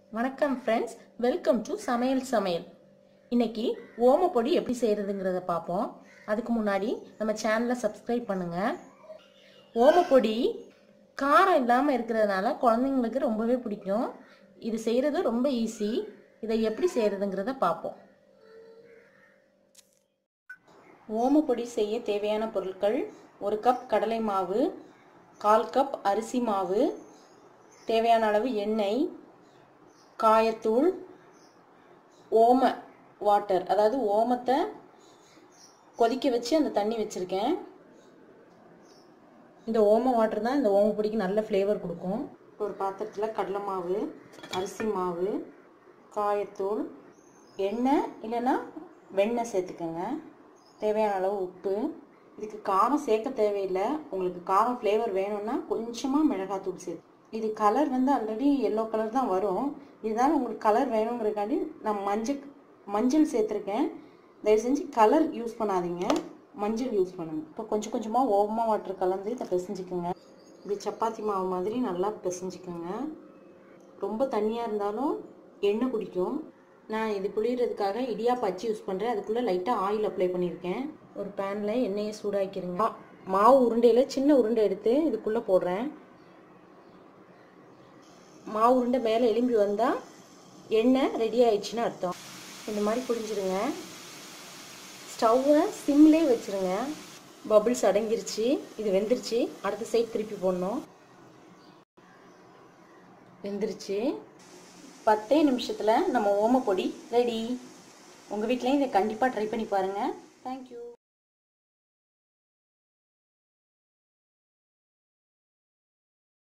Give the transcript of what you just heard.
வணக்கம் friends welcome to சமையல் சமையல் இன்னைக்கு ஓமப்பொடி எப்படி செய்கிறதுங்கிறத பார்ப்போம் அதுக்கு முன்னாடி நம்ம சேனலை சப்ஸ்கிரைப் பண்ணுங்க ஓமப்பொடி காரம் இல்லாமல் இருக்கிறதுனால குழந்தைங்களுக்கு ரொம்பவே பிடிக்கும் இது செய்கிறது ரொம்ப ஈஸி இதை எப்படி செய்கிறதுங்கிறத பார்ப்போம் ஓமப்பொடி செய்ய தேவையான பொருட்கள் ஒரு கப் கடலை மாவு கால் கப் அரிசி மாவு தேவையான அளவு எண்ணெய் காயத்தூள் ஓம வாட்டர் அதாவது ஓமத்தை கொதிக்க வச்சு அந்த தண்ணி வச்சுருக்கேன் இந்த ஓம வாட்டர் தான் இந்த ஓமப்பொடிக்கு நல்ல ஃப்ளேவர் கொடுக்கும் ஒரு பாத்திரத்தில் கடலை மாவு அரிசி மாவு காயத்தூள் எண்ணெய் இல்லைன்னா வெண்ணெய் சேர்த்துக்கோங்க தேவையான அளவு உப்பு இதுக்கு காரம் சேர்க்க தேவையில்லை உங்களுக்கு காரம் ஃப்ளேவர் வேணும்னா கொஞ்சமாக மிளகாத்தூள் சேர்த்து இது கலர் வந்து ஆல்ரெடி எல்லோ கலர் தான் வரும் இதனால உங்களுக்கு கலர் வேணுங்கிறக்காண்டி நான் மஞ்சள் மஞ்சள் சேர்த்துருக்கேன் தயவு செஞ்சு கலர் யூஸ் பண்ணாதீங்க மஞ்சள் யூஸ் பண்ணுங்க இப்போ கொஞ்சம் கொஞ்சமாக ஓம வாட்டர் கலந்து இதை பிசைஞ்சுக்குங்க இப்படி சப்பாத்தி மாவு மாதிரி நல்லா பிசைஞ்சுக்குங்க ரொம்ப தண்ணியாக இருந்தாலும் எண்ணெய் குடிக்கும் நான் இது புளியறதுக்காக இடியாப்ப அச்சு யூஸ் பண்ணுறேன் அதுக்குள்ளே லைட்டாக ஆயில் அப்ளை பண்ணியிருக்கேன் ஒரு பேனில் எண்ணெயை சூடாக்கிருங்க மாவு உருண்டையில் சின்ன உருண்டை எடுத்து இதுக்குள்ளே போடுறேன் மாவு உருண்டை மேலே எலும்பி வந்தால் எண்ணெய் ரெடி ஆயிடுச்சுன்னு அர்த்தம் இந்த மாதிரி புரிஞ்சிருங்க ஸ்டவ்வை சிம்லே வச்சுருங்க பபிள்ஸ் அடங்கிருச்சு இது வெந்துருச்சு அடுத்த சைட் திருப்பி போடணும் வெந்துருச்சு பத்தே நிமிஷத்தில் நம்ம ஓமப்பொடி ரெடி உங்கள் வீட்லேயும் இதை கண்டிப்பாக ட்ரை பண்ணி பாருங்கள் தேங்க்யூ